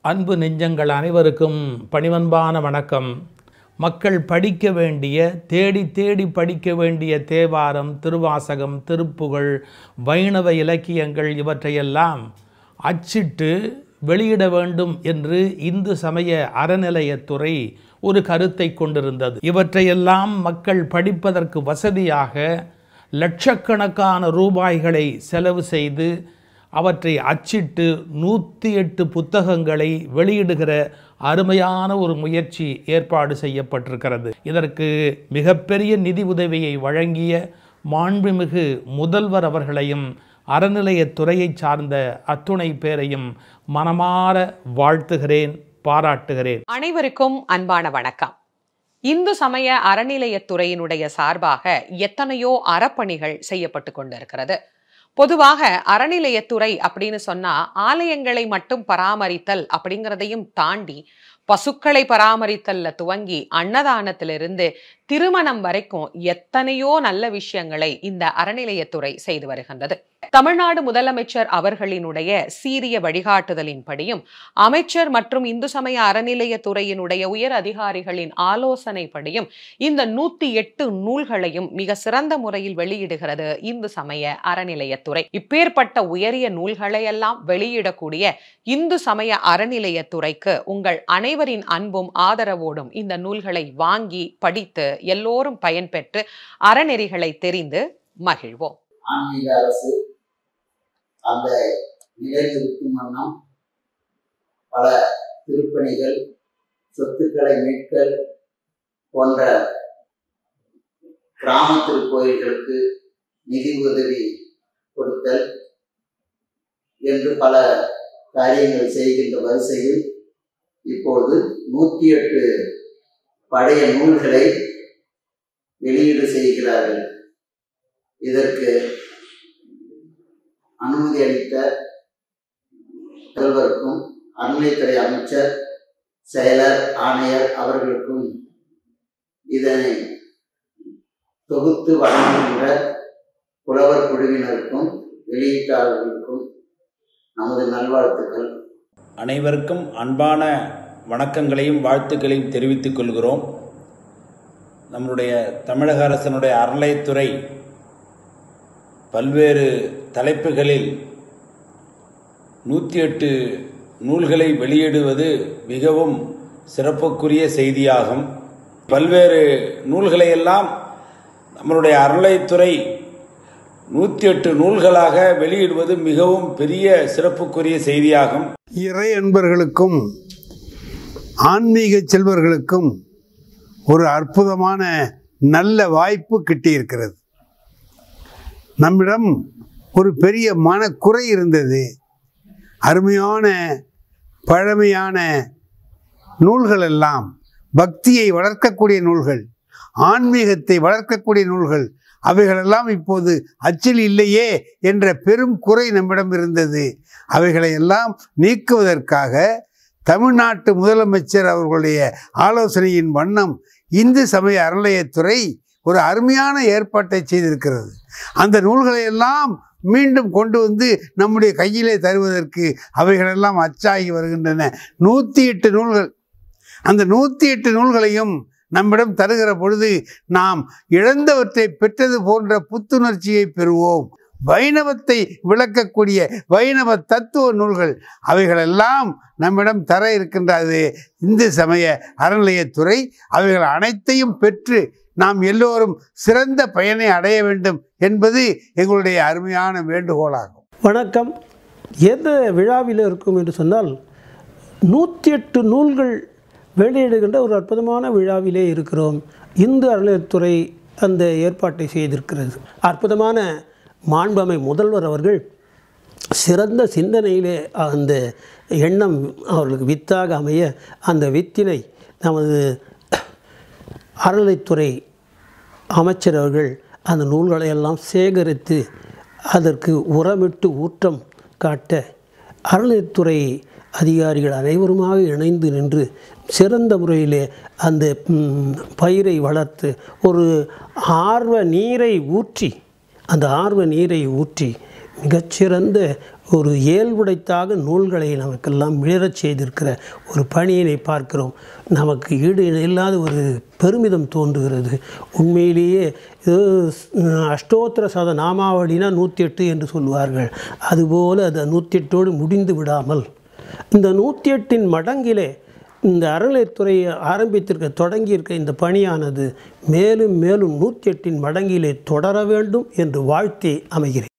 அன்பு நெஞ்சங்கள் அனைவருக்கும் பணிவன்பான வணக்கம் மக்கள் படிக்க வேண்டிய தேடி தேடி படிக்க வேண்டிய தேவாரம் திருவாசகம் திருப்புகழ் வைணவ இலக்கியங்கள் இவற்றையெல்லாம் அச்சிட்டு வெளியிட வேண்டும் என்று இந்து சமய அறநிலையத்துறை ஒரு கருத்தை கொண்டிருந்தது இவற்றையெல்லாம் மக்கள் படிப்பதற்கு வசதியாக லட்சக்கணக்கான ரூபாய்களை செலவு செய்து அவற்றை அச்சிட்டு நூற்றி எட்டு புத்தகங்களை வெளியிடுகிற அருமையான ஒரு முயற்சி ஏற்பாடு செய்யப்பட்டிருக்கிறது இதற்கு மிகப்பெரிய நிதி உதவியை வழங்கிய மாண்புமிகு முதல்வர் அவர்களையும் அறநிலையத்துறையை சார்ந்த அத்துணை பேரையும் மனமாற வாழ்த்துகிறேன் பாராட்டுகிறேன் அனைவருக்கும் அன்பான வணக்கம் இந்து சமய அறநிலையத்துறையினுடைய சார்பாக எத்தனையோ அறப்பணிகள் செய்யப்பட்டு கொண்டிருக்கிறது பொதுவாக அறநிலையத்துறை அப்படின்னு சொன்னா ஆலயங்களை மட்டும் பராமரித்தல் அப்படிங்கிறதையும் தாண்டி பசுக்களை பராமரித்தல்ல துவங்கி அன்னதானத்திலிருந்து திருமணம் வரைக்கும் எத்தனையோ நல்ல விஷயங்களை இந்த அறநிலையத்துறை செய்து வருகின்றது தமிழ்நாடு முதலமைச்சர் அவர்களினுடைய சீரிய வழிகாட்டுதலின்படியும் அமைச்சர் மற்றும் இந்து சமய அறநிலையத்துறையினுடைய உயர் அதிகாரிகளின் ஆலோசனைப்படியும் இந்த நூத்தி எட்டு நூல்களையும் மிக சிறந்த முறையில் வெளியிடுகிறது இந்து சமய அறநிலையத்துறை இப்பேற்பட்ட உயரிய நூல்களை எல்லாம் வெளியிடக்கூடிய இந்து சமய அறநிலையத்துறைக்கு உங்கள் அனைவரின் அன்பும் ஆதரவோடும் இந்த நூல்களை வாங்கி படித்து எல்லோரும் பயன்பெற்று அறநெறிகளை தெரிந்து மகிழ்வோம் ஆன்மீக அரசு அந்த நிலைநிறுத்தும் வண்ணம் பல திருப்பணிகள் சொத்துக்களை மீட்கல் போன்ற கிராம திருக்கோயில்களுக்கு நிதி உதவி கொடுத்தல் என்று பல காரியங்கள் செய்கின்ற வரிசையில் இப்போது நூற்றி எட்டு பழைய நூல்களை வெளியீடு செய்கிறார்கள் இதற்கு அனுமதி அளித்த முதல்வருக்கும் அறநிலைத்துறை அமைச்சர் செயலர் ஆணையர் அவர்களுக்கும் இதனை தொகுத்து வழங்குகின்ற புலவர் குழுவினருக்கும் வெளியீட்டாளர்களுக்கும் நமது நல்வாழ்த்துக்கள் அனைவருக்கும் அன்பான வணக்கங்களையும் வாழ்த்துக்களையும் தெரிவித்துக் கொள்கிறோம் நம்முடைய தமிழக அரசனுடைய அறநிலையத்துறை பல்வேறு தலைப்புகளில் நூற்றி எட்டு நூல்களை வெளியிடுவது மிகவும் சிறப்புக்குரிய செய்தியாகும் பல்வேறு நூல்களை எல்லாம் நம்மளுடைய அறநிலையத்துறை நூற்றி எட்டு நூல்களாக வெளியிடுவது மிகவும் பெரிய சிறப்புக்குரிய செய்தியாகும் இறை அன்பர்களுக்கும் ஆன்மீக செல்வர்களுக்கும் ஒரு அற்புதமான நல்ல வாய்ப்பு கிட்டியிருக்கிறது நம்மிடம் ஒரு பெரிய மனக்குறை இருந்தது அருமையான பழமையான நூல்கள் எல்லாம் பக்தியை வளர்க்கக்கூடிய நூல்கள் ஆன்மீகத்தை வளர்க்கக்கூடிய நூல்கள் அவைகளெல்லாம் இப்போது அச்சில் இல்லையே என்ற பெரும் குறை நம்மிடம் இருந்தது அவைகளை எல்லாம் நீக்குவதற்காக தமிழ்நாட்டு முதலமைச்சர் அவர்களுடைய ஆலோசனையின் வண்ணம் இந்து சமய அறநிலையத்துறை ஒரு அருமையான ஏற்பாட்டை செய்திருக்கிறது அந்த நூல்களை எல்லாம் மீண்டும் கொண்டு வந்து நம்முடைய கையிலே தருவதற்கு அவைகளெல்லாம் அச்சாகி வருகின்றன நூற்றி எட்டு நூல்கள் அந்த நூற்றி எட்டு நூல்களையும் நம்மிடம் தருகிற பொழுது நாம் இழந்தவற்றை பெற்றது போன்ற புத்துணர்ச்சியை பெறுவோம் வைணவத்தை விளக்கக்கூடிய வைணவ தத்துவ நூல்கள் அவைகளெல்லாம் நம்மிடம் தர இருக்கின்றது இந்து சமய அறநிலையத்துறை அவைகள் அனைத்தையும் பெற்று நாம் எல்லோரும் சிறந்த பயனை அடைய வேண்டும் என்பது எங்களுடைய அருமையான வேண்டுகோளாகும் வணக்கம் எந்த விழாவில் இருக்கும் என்று சொன்னால் நூற்றி எட்டு நூல்கள் வெளியிடுகின்ற ஒரு அற்புதமான விழாவிலே இருக்கிறோம் இந்து அறநிலையத்துறை அந்த ஏற்பாட்டை செய்திருக்கிறது அற்புதமான மாண்பமை முதல்வர் அவர்கள் சிறந்த சிந்தனையிலே அந்த எண்ணம் அவர்களுக்கு வித்தாக அமைய அந்த வித்தினை நமது அறநிலைத்துறை அமைச்சர் அவர்கள் அந்த நூல்களை எல்லாம் சேகரித்து அதற்கு உரமிட்டு ஊற்றம் காட்ட அறநிலைத்துறை அதிகாரிகள் அனைவருமாக இணைந்து நின்று சிறந்த முறையிலே அந்த ம், பயிரை வளர்த்து ஒரு ஆர்வ நீரை ஊற்றி அந்த ஆர்வ நீரை ஊற்றி மிகச்சிறந்த ஒரு இயல்புடைத்தாக நூல்களை நமக்கெல்லாம் மிளரச் செய்திருக்கிற ஒரு பணியினை பார்க்கிறோம் நமக்கு ஈடு இல்லாத ஒரு பெருமிதம் தோன்றுகிறது உண்மையிலேயே இது அஷ்டோத்திர சத நாமாவளினா நூற்றி எட்டு என்று சொல்வார்கள் அதுபோல் அது நூற்றி எட்டோடு முடிந்து விடாமல் இந்த நூற்றி எட்டின் மடங்கிலே இந்த அறநிலையத்துறை ஆரம்பித்திருக்க தொடங்கியிருக்க இந்த பணியானது மேலும் மேலும் நூற்றி எட்டின் மடங்கிலே தொடர வேண்டும் என்று வாழ்த்தி அமைகிறேன்